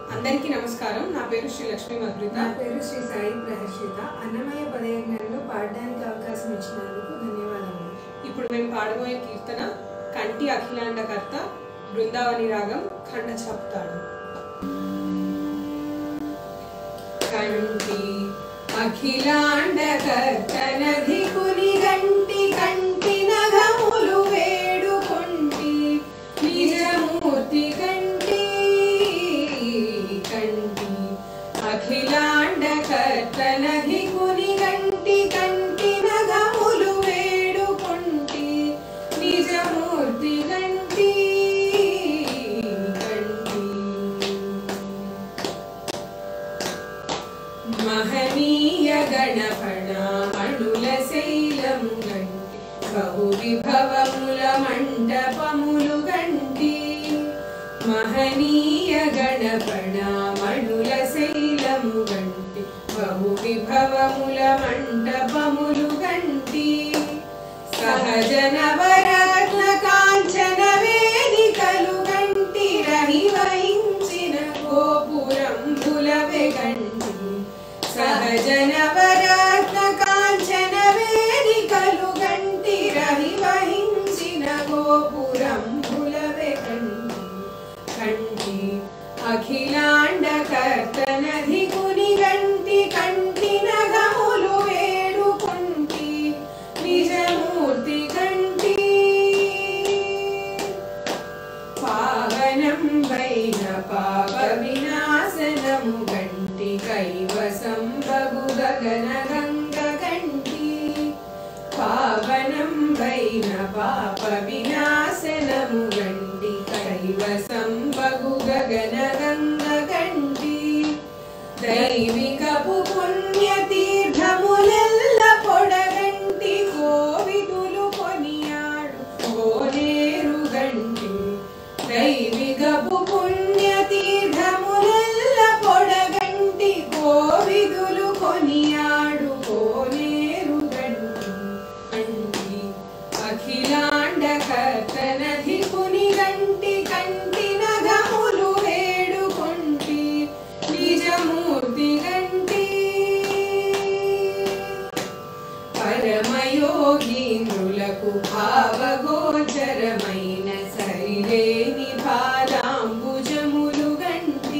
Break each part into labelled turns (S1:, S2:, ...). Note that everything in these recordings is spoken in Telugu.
S1: అందరికీ నమస్కారం నా పేరు శ్రీ లక్ష్మీ మధురిత
S2: నా పేరు శ్రీ సాయి ప్రహర్షిత అన్నమయ్య పదయజ్ఞంలో పాడడానికి అవకాశం ఇచ్చినందుకు ధన్యవాదములు
S1: ఇప్పుడు మేము పాడబోయే కీర్తన కంటి అఖిలాండకర్త బృందావని రాగం ఖండ చెప్తాడు కంటి అఖిలాండకర్త నది కుని గంటి కంటి నగములు వేడుకొంటి నిజమూర్తి కంటి కంటి అఖిలాండకర్త నది కుని గంటి కంటి నగములు వేడుకొంటి నిజమూర్తి కంటి కంటి మహనీయ గణపణ మణుల శైలము గంటి బహు విభవముల మండపములు గంటి మహనీయ గణపణ మణుల శైలము గంటి బహు విభవముల మండపములు గంటి సహజ నవరత్న కాంచన వేదికలు గంటి రహివహించిన గోపురం గంటి సహజ నవరత్న కాంచన వేదికలు గంటి రహివహించిన గోపురం గంటి కంటి అఖిలాండకర్త నది కుని గంటి కంటి నగములు వేడుకుంటి నిజమూర్తి కంటి పావనం వైన పాప వినాశనము గంటి కైవసం బగు గగన గంగ గంటి పావనం వైన పాప వినాశనము గంటి కైవసం బగు గగన గంగ గంటి దైవికపు పుణ్య తీర్థములెల్ల పొడగంటి కోవిదులు కొనియాడు కోనేరు గంటి దైవికపు పుణ్య తీర్థములెల్ల పొడగంటి కోవిదులు కొనియాడు కోనేరు గంటి కంటి అఖిలాండకర్త నది కుని గంటి కంటి నగములు వేడుకొంటి నిజమూర్తి గంటి పరమయోగీంద్రులకు భావగోచరమైన సరిలేని పాదాంబుజములు గంటి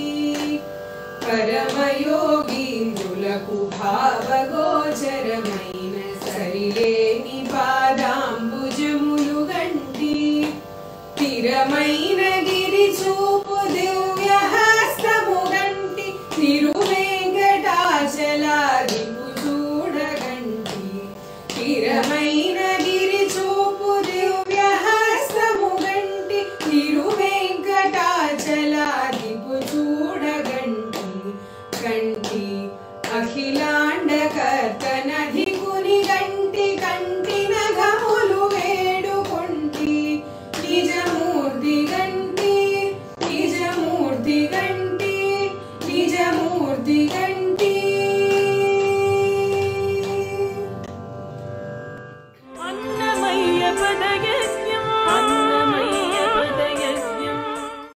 S1: పరమయోగీంద్రులకు భావగోచరమైన సరిలేని పాదాంబుజములు గంటి స్థిరమైన గిరి చూపు దివ్య హస్తము గంటి తిరువేంకటాచలాదిపు చూడగంటి స్థిరమైన గిరి చూపు దివ్య హస్తము గంటి తిరువేంకటాచలాదిపు చూడగంటి గంటి అఖిలాండకర్త నది కుని గంటి కంటి నగములు వేడుకొంటి నిజమూర్తి గంటి నిజమూర్తి గంటి నిజమూర్తి గంటి